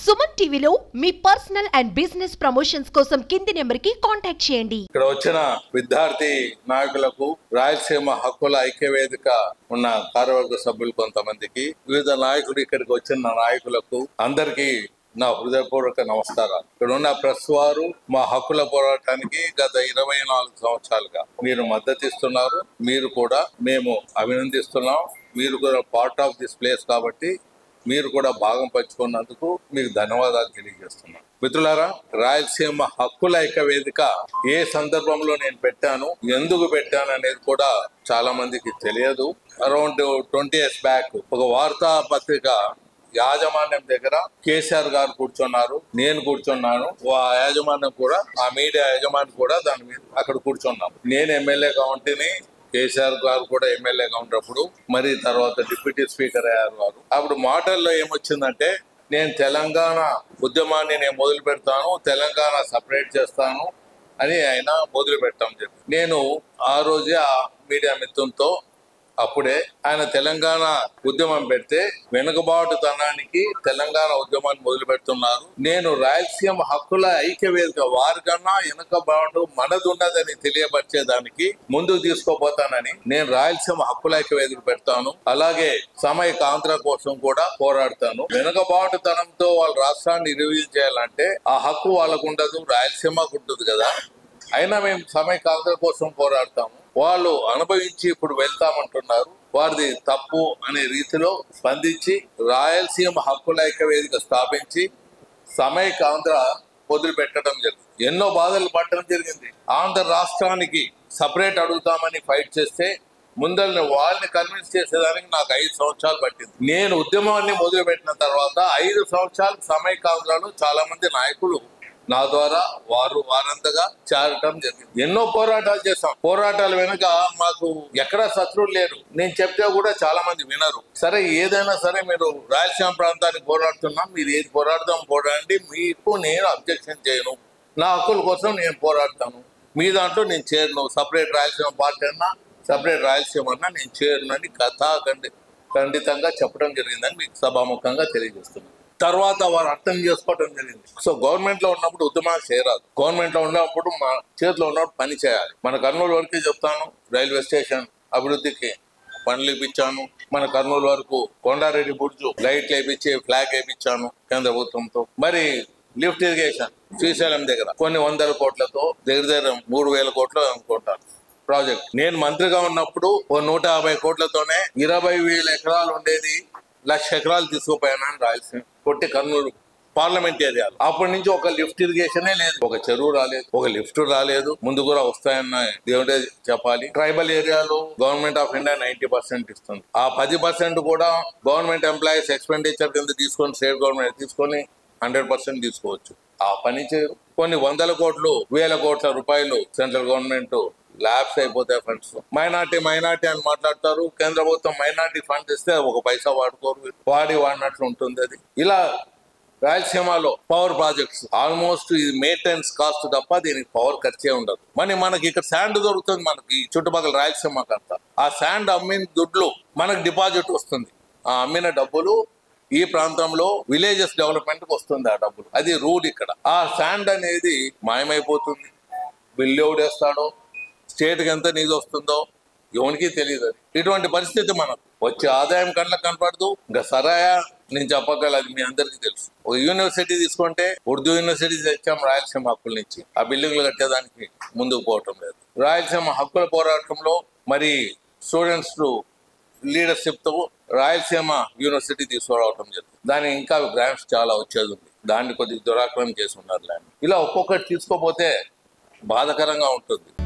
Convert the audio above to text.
సుమన్ టీవీలో మీ personal and business promotions కోసం కింది నెంబర్కి కాంటాక్ట్ చేయండి ఇక్కడ వచ్చిన విద్యార్థి నాయకులకు రాయలసీమ హక్కుల ఐక్యవేదిక ఉన్న కార్యవర్గ సభ్యులు కొంతమందికి వివిధ నాయకులు ఇక్కడికి వచ్చిన నాయకులకు అందరికీ నా హృదయపూర్వక నమస్కారాలు ఇక్కడ ఉన్న ప్రెస్ వారు మా హక్కుల పోరాటానికి గత ఇరవై నాలుగు సంవత్సరాలుగా మీరు మద్దతు ఇస్తున్నారు మీరు కూడా మేము అభినందిస్తున్నాం మీరు కూడా పార్ట్ ఆఫ్ దిస్ ప్లేస్ కాబట్టి మీరు కూడా భాగం పంచుకున్నందుకు మీకు ధన్యవాదాలు తెలియజేస్తున్నాను మిత్రులారా రాయలసీమ హక్కుల ఐక్య వేదిక ఏ సందర్భంలో నేను పెట్టాను ఎందుకు పెట్టాను అనేది కూడా చాలా మందికి తెలియదు అరౌండ్ ట్వంటీ ఇయర్స్ బ్యాక్ ఒక వార్తా పత్రిక యాజమాన్యం దగ్గర కేసీఆర్ గారు కూర్చున్నారు నేను కూర్చున్నాను ఆ యాజమాన్యం కూడా ఆ మీడియా యాజమాన్యం కూడా దాని మీద అక్కడ కూర్చున్నాం నేను ఎమ్మెల్యేగా ఉంటేనే కేసీఆర్ గారు కూడా ఎమ్మెల్యేగా ఉన్నప్పుడు మరి తర్వాత డిప్యూటీ స్పీకర్ అయ్యారు వారు అప్పుడు మాటల్లో ఏమొచ్చిందంటే నేను తెలంగాణ ఉద్యమాన్ని నేను మొదలు పెడతాను తెలంగాణ సపరేట్ చేస్తాను అని ఆయన మొదలు పెట్టాం చెప్పి నేను ఆ రోజే ఆ మీడియా మిత్రంతో అప్పుడే ఆయన తెలంగాణ ఉద్యమం పెడితే వెనుకబాటుతనానికి తెలంగాణ ఉద్యమాన్ని మొదలు పెడుతున్నారు నేను రాయలసీమ హక్కుల ఐక్య వేదిక వారికన్నా వెనుకబాటు మనది ఉన్నదని తెలియపరిచేదానికి ముందుకు తీసుకోపోతానని నేను రాయలసీమ హక్కుల ఐక్య వేదిక పెడతాను అలాగే సమైక ఆంధ్ర కోసం కూడా పోరాడతాను వెనుకబాటుతనంతో వాళ్ళ రాష్ట్రాన్ని రివ్యూ చేయాలంటే ఆ హక్కు వాళ్ళకు ఉండదు రాయలసీమకు ఉంటుంది కదా అయినా మేము సమైకాంధ్ర కోసం పోరాడతాము వాళ్ళు అనుభవించి ఇప్పుడు వెళ్తామంటున్నారు వారిది తప్పు అనే రీతిలో స్పందించి రాయలసీమ హక్కుల ఐక్య వేదిక స్థాపించి సమైకాంధ్ర మొదలు పెట్టడం జరిగింది ఎన్నో బాధలు పడటం జరిగింది ఆంధ్ర రాష్ట్రానికి సపరేట్ అడుగుతామని ఫైట్ చేస్తే ముందల్ని వాళ్ళని కన్విన్స్ చేసేదానికి నాకు ఐదు సంవత్సరాలు పట్టింది నేను ఉద్యమాన్ని మొదలుపెట్టిన తర్వాత ఐదు సంవత్సరాలు సమైకాంధ్రలో చాలా మంది నాయకులు నా ద్వారా వారు వారంతగా చేరటం జరిగింది ఎన్నో పోరాటాలు చేస్తాం పోరాటాల వెనుక మాకు ఎక్కడా శత్రువులు లేరు నేను చెప్తే కూడా చాలా మంది వినరు సరే ఏదైనా సరే మీరు రాయలసీమ ప్రాంతానికి పోరాడుతున్నాం మీరు ఏది పోరాడదాం పోరాడండి మీకు నేను అబ్జెక్షన్ చేయను నా హక్కుల కోసం నేను పోరాడతాను మీ దాంట్లో నేను చేరను సపరేట్ రాయలసీమ పార్టీ అన్నా సపరేట్ రాయలసీమ అన్నా నేను చేరను అని కథా ఖండి ఖండితంగా చెప్పడం జరిగిందని మీకు సభాముఖంగా తెలియజేస్తున్నాను తర్వాత వారు అర్థం చేసుకోవడం జరిగింది సో గవర్నమెంట్ లో ఉన్నప్పుడు ఉద్యమాలు చేయరాదు గవర్నమెంట్ లో ఉన్నప్పుడు మా చేతిలో ఉన్నప్పుడు పని చేయాలి మన కర్నూలు వరకు చెప్తాను రైల్వే స్టేషన్ అభివృద్ధికి పనులు ఇప్పించాను మన కర్నూలు వరకు కొండారెడ్డి బుర్జు లైట్లు వేయించి ఫ్లాగ్ వేయించాను కేంద్ర ప్రభుత్వంతో మరి లిఫ్ట్ ఇరిగేషన్ శ్రీశైలం దగ్గర కొన్ని వందల కోట్లతో దగ్గర దగ్గర మూడు వేల కోట్లు అనుకుంటాను ప్రాజెక్ట్ నేను మంత్రిగా ఉన్నప్పుడు ఓ నూట యాభై కోట్లతోనే ఇరవై వేల ఎకరాలు ఉండేది లక్ష ఎకరాలు తీసుకుపోయానని రాయలసీమ కొట్టి కర్నూలు పార్లమెంట్ ఏరియాలో అప్పటి నుంచి ఒక లిఫ్ట్ ఇరిగేషనే లేదు ఒక చెరువు రాలేదు ఒక లిఫ్ట్ రాలేదు ముందు కూడా వస్తాయన్న దేవుడే చెప్పాలి ట్రైబల్ ఏరియాలో government of India ninety percent ఇస్తుంది ఆ పది పర్సెంట్ కూడా గవర్నమెంట్ ఎంప్లాయీస్ ఎక్స్పెండిచర్ కింద తీసుకొని స్టేట్ గవర్నమెంట్ తీసుకొని హండ్రెడ్ పర్సెంట్ తీసుకోవచ్చు ఆ పని చేయరు కొన్ని వందల కోట్లు వేల కోట్ల రూపాయలు సెంట్రల్ గవర్నమెంట్ ల్యాబ్స్ అయిపోతాయి ఫండ్స్ మైనార్టీ మైనార్టీ అని మాట్లాడతారు కేంద్ర ప్రభుత్వం మైనార్టీ ఫండ్ ఇస్తే ఒక పైసా వాడుకోరు వాడి వాడినట్లు ఉంటుంది అది ఇలా రాయలసీమలో పవర్ ప్రాజెక్ట్స్ ఆల్మోస్ట్ ఇది మెయింటెనెన్స్ కాస్ట్ తప్ప దీనికి పవర్ ఖర్చే ఉండదు మరి మనకి ఇక్కడ శాండ్ దొరుకుతుంది మనకి ఈ చుట్టుపక్కల రాయలసీమకి అంతా ఆ శాండ్ అమ్మిన దుడ్లు మనకు డిపాజిట్ వస్తుంది ఆ అమ్మిన డబ్బులు ఈ ప్రాంతంలో విలేజెస్ డెవలప్మెంట్ కి వస్తుంది ఆ డబ్బులు అది రూల్ ఇక్కడ ఆ శాండ్ అనేది మాయమైపోతుంది బిల్లు ఎవడేస్తాడో స్టేట్కి ఎంత నిధి వస్తుందో ఎవరికి తెలియదు అది ఇటువంటి పరిస్థితి మనకు వచ్చే ఆదాయం కళ్ళకు కనపడదు ఇంకా సరాయా నేను చెప్పగల అది మీ అందరికీ తెలుసు ఒక యూనివర్సిటీ తీసుకుంటే ఉర్దూ యూనివర్సిటీ తెచ్చాం రాయలసీమ హక్కుల నుంచి ఆ బిల్డింగ్లు కట్టేదానికి ముందుకు పోవటం లేదు రాయలసీమ హక్కుల పోరాటంలో మరి స్టూడెంట్స్ లీడర్షిప్ తో రాయలసీమ యూనివర్సిటీ తీసుకురావటం జరిగింది దాని ఇంకా గ్రాంట్స్ చాలా వచ్చేది ఉంది దాన్ని కొద్దిగా దురాక్రమం చేసి ఉన్నారు ల్యాండ్ ఇలా ఒక్కొక్కటి తీసుకోపోతే బాధకరంగా ఉంటుంది